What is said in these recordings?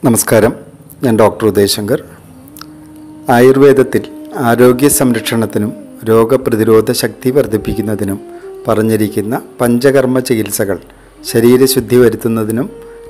നമസ്കാരം ഞാൻ ഡോക്ടർ ഉദയശങ്കർ ആയുർവേദത്തിൽ ആരോഗ്യ സംരക്ഷണത്തിനും രോഗപ്രതിരോധ ശക്തി വർദ്ധിപ്പിക്കുന്നതിനും പറഞ്ഞിരിക്കുന്ന പഞ്ചകർമ്മ ചികിത്സകൾ ശരീരശുദ്ധി വരുത്തുന്നതിനും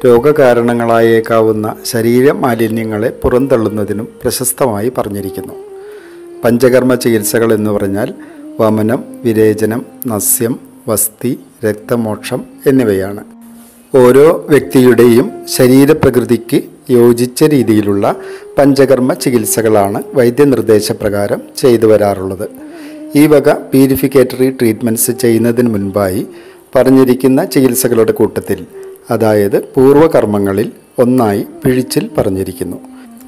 രോഗകാരണങ്ങളായേക്കാവുന്ന ശരീര മാലിന്യങ്ങളെ പുറന്തള്ളുന്നതിനും പ്രശസ്തമായി പറഞ്ഞിരിക്കുന്നു പഞ്ചകർമ്മ ചികിത്സകൾ എന്ന് പറഞ്ഞാൽ വമനം വിരേചനം നസ്യം വസ്തി രക്തമോക്ഷം എന്നിവയാണ് ഓരോ വ്യക്തിയുടെയും ശരീരപ്രകൃതിക്ക് യോജിച്ച രീതിയിലുള്ള പഞ്ചകർമ്മ ചികിത്സകളാണ് വൈദ്യനിർദ്ദേശപ്രകാരം ചെയ്തു വരാറുള്ളത് ഈ വക പ്യൂരിഫിക്കേറ്ററി ട്രീറ്റ്മെൻറ്റ്സ് ചെയ്യുന്നതിന് മുൻപായി പറഞ്ഞിരിക്കുന്ന ചികിത്സകളുടെ കൂട്ടത്തിൽ അതായത് പൂർവ്വകർമ്മങ്ങളിൽ ഒന്നായി പിഴിച്ചിൽ പറഞ്ഞിരിക്കുന്നു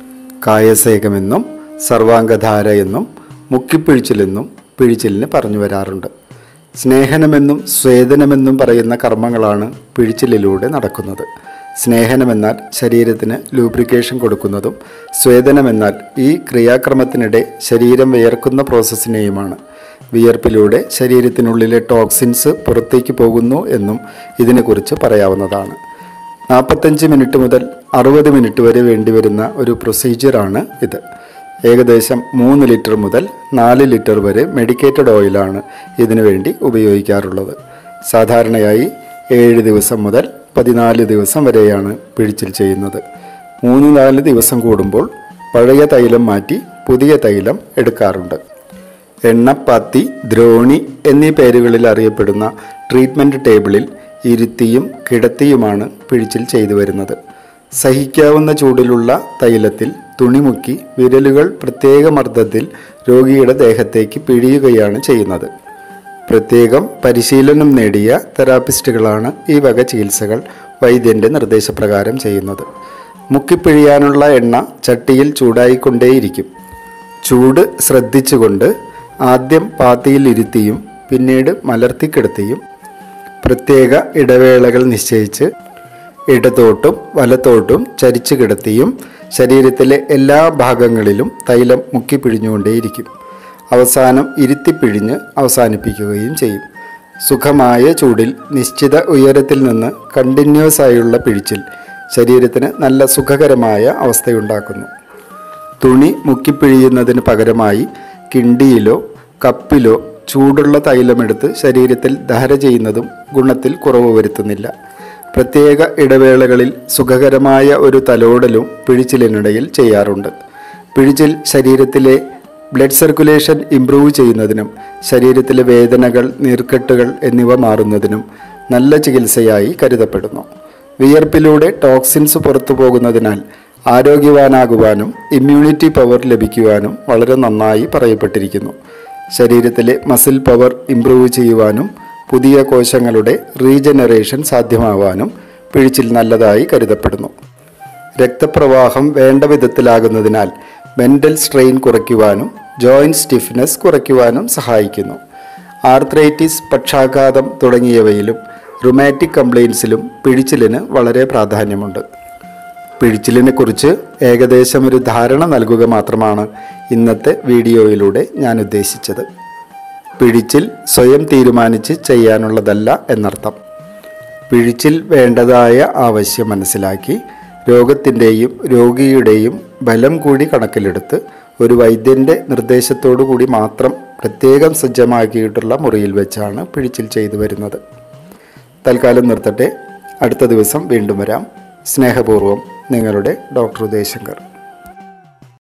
കായസേകമെന്നും സർവാംഗധാര എന്നും മുക്കിപ്പിഴിച്ചിലെന്നും പിഴിച്ചിലിന് പറഞ്ഞു വരാറുണ്ട് സ്നേഹനമെന്നും സ്വേദനമെന്നും പറയുന്ന കർമ്മങ്ങളാണ് പിഴിച്ചിലിലൂടെ നടക്കുന്നത് സ്നേഹനമെന്നാൽ ശരീരത്തിന് ലൂബ്രിക്കേഷൻ കൊടുക്കുന്നതും സ്വേദനമെന്നാൽ ഈ ക്രിയാക്രമത്തിനിടെ ശരീരം വിയർക്കുന്ന പ്രോസസ്സിനെയുമാണ് വിയർപ്പിലൂടെ ശരീരത്തിനുള്ളിലെ ടോക്സിൻസ് പുറത്തേക്ക് പോകുന്നു എന്നും ഇതിനെക്കുറിച്ച് പറയാവുന്നതാണ് നാൽപ്പത്തഞ്ച് മിനിറ്റ് മുതൽ അറുപത് മിനിറ്റ് വരെ വേണ്ടിവരുന്ന ഒരു പ്രൊസീജിയറാണ് ഇത് ഏകദേശം മൂന്ന് ലിറ്റർ മുതൽ നാല് ലിറ്റർ വരെ മെഡിക്കേറ്റഡ് ഓയിലാണ് ഇതിനു വേണ്ടി ഉപയോഗിക്കാറുള്ളത് സാധാരണയായി ഏഴ് ദിവസം മുതൽ പതിനാല് ദിവസം വരെയാണ് പിഴിച്ചിൽ ചെയ്യുന്നത് മൂന്ന് നാല് ദിവസം കൂടുമ്പോൾ പഴയ തൈലം മാറ്റി പുതിയ തൈലം എടുക്കാറുണ്ട് എണ്ണപ്പാത്തി ദ്രോണി എന്നീ പേരുകളിൽ അറിയപ്പെടുന്ന ട്രീറ്റ്മെൻറ്റ് ടേബിളിൽ ഇരുത്തിയും കിടത്തിയുമാണ് പിഴിച്ചിൽ ചെയ്തു വരുന്നത് സഹിക്കാവുന്ന ചൂടിലുള്ള തൈലത്തിൽ തുണിമുക്കി വിരലുകൾ പ്രത്യേക മർദ്ദത്തിൽ രോഗിയുടെ ദേഹത്തേക്ക് പിഴിയുകയാണ് ചെയ്യുന്നത് പ്രത്യേകം പരിശീലനം നേടിയ തെറാപ്പിസ്റ്റുകളാണ് ഈ വക ചികിത്സകൾ വൈദ്യൻ്റെ നിർദ്ദേശപ്രകാരം ചെയ്യുന്നത് മുക്കിപ്പിഴിയാനുള്ള എണ്ണ ചട്ടിയിൽ ചൂടായിക്കൊണ്ടേയിരിക്കും ചൂട് ശ്രദ്ധിച്ചുകൊണ്ട് ആദ്യം പാത്തിയിൽ ഇരുത്തിയും പിന്നീട് മലർത്തിക്കിടത്തിയും പ്രത്യേക ഇടവേളകൾ നിശ്ചയിച്ച് ഇടത്തോട്ടും വലത്തോട്ടും ചരിച്ചു കിടത്തിയും ശരീരത്തിലെ എല്ലാ ഭാഗങ്ങളിലും തൈലം മുക്കിപ്പിഴിഞ്ഞുകൊണ്ടേയിരിക്കും അവസാനം ഇരുത്തിപ്പിഴിഞ്ഞ് അവസാനിപ്പിക്കുകയും ചെയ്യും സുഖമായ ചൂടിൽ നിശ്ചിത ഉയരത്തിൽ നിന്ന് കണ്ടിന്യൂസ് ആയുള്ള പിഴിച്ചിൽ ശരീരത്തിന് നല്ല സുഖകരമായ അവസ്ഥയുണ്ടാക്കുന്നു തുണി മുക്കിപ്പിഴിയുന്നതിന് പകരമായി കിണ്ടിയിലോ കപ്പിലോ ചൂടുള്ള തൈലമെടുത്ത് ശരീരത്തിൽ ധാര ചെയ്യുന്നതും ഗുണത്തിൽ കുറവ് വരുത്തുന്നില്ല പ്രത്യേക ഇടവേളകളിൽ സുഖകരമായ ഒരു തലോടലും പിഴിച്ചിലിനിടയിൽ ചെയ്യാറുണ്ട് പിഴിച്ചിൽ ശരീരത്തിലെ ബ്ലഡ് സർക്കുലേഷൻ ഇംപ്രൂവ് ചെയ്യുന്നതിനും ശരീരത്തിലെ വേദനകൾ നീർക്കെട്ടുകൾ എന്നിവ മാറുന്നതിനും നല്ല ചികിത്സയായി കരുതപ്പെടുന്നു വിയർപ്പിലൂടെ ടോക്സിൻസ് പുറത്തു പോകുന്നതിനാൽ ആരോഗ്യവാനാകുവാനും ഇമ്മ്യൂണിറ്റി പവർ ലഭിക്കുവാനും വളരെ നന്നായി പറയപ്പെട്ടിരിക്കുന്നു ശരീരത്തിലെ മസിൽ പവർ ഇംപ്രൂവ് ചെയ്യുവാനും പുതിയ കോശങ്ങളുടെ റീജനറേഷൻ സാധ്യമാവാനും പിഴിച്ചിൽ നല്ലതായി കരുതപ്പെടുന്നു രക്തപ്രവാഹം വേണ്ട വിധത്തിലാകുന്നതിനാൽ മെൻ്റൽ സ്ട്രെയിൻ കുറയ്ക്കുവാനും ജോയിൻറ്റ് സ്റ്റിഫ്നെസ് കുറയ്ക്കുവാനും സഹായിക്കുന്നു ആർത്രൈറ്റിസ് പക്ഷാഘാതം തുടങ്ങിയവയിലും റുമാറ്റിക് കംപ്ലയിൻസിലും പിഴിച്ചിലിന് വളരെ പ്രാധാന്യമുണ്ട് പിഴിച്ചിലിനെ കുറിച്ച് ഏകദേശം ഒരു ധാരണ നൽകുക മാത്രമാണ് ഇന്നത്തെ വീഡിയോയിലൂടെ ഞാൻ ഉദ്ദേശിച്ചത് പിഴിച്ചിൽ സ്വയം തീരുമാനിച്ച് ചെയ്യാനുള്ളതല്ല എന്നർത്ഥം പിഴിച്ചിൽ വേണ്ടതായ ആവശ്യം മനസ്സിലാക്കി രോഗത്തിൻ്റെയും രോഗിയുടെയും ബലം കൂടി കണക്കിലെടുത്ത് ഒരു വൈദ്യൻ്റെ നിർദ്ദേശത്തോടു കൂടി മാത്രം പ്രത്യേകം സജ്ജമാക്കിയിട്ടുള്ള മുറിയിൽ വെച്ചാണ് പിഴിച്ചിൽ ചെയ്തു വരുന്നത് തൽക്കാലം നിർത്തട്ടെ അടുത്ത ദിവസം വീണ്ടും വരാം സ്നേഹപൂർവ്വം നിങ്ങളുടെ ഡോക്ടർ ഉദയശങ്കർ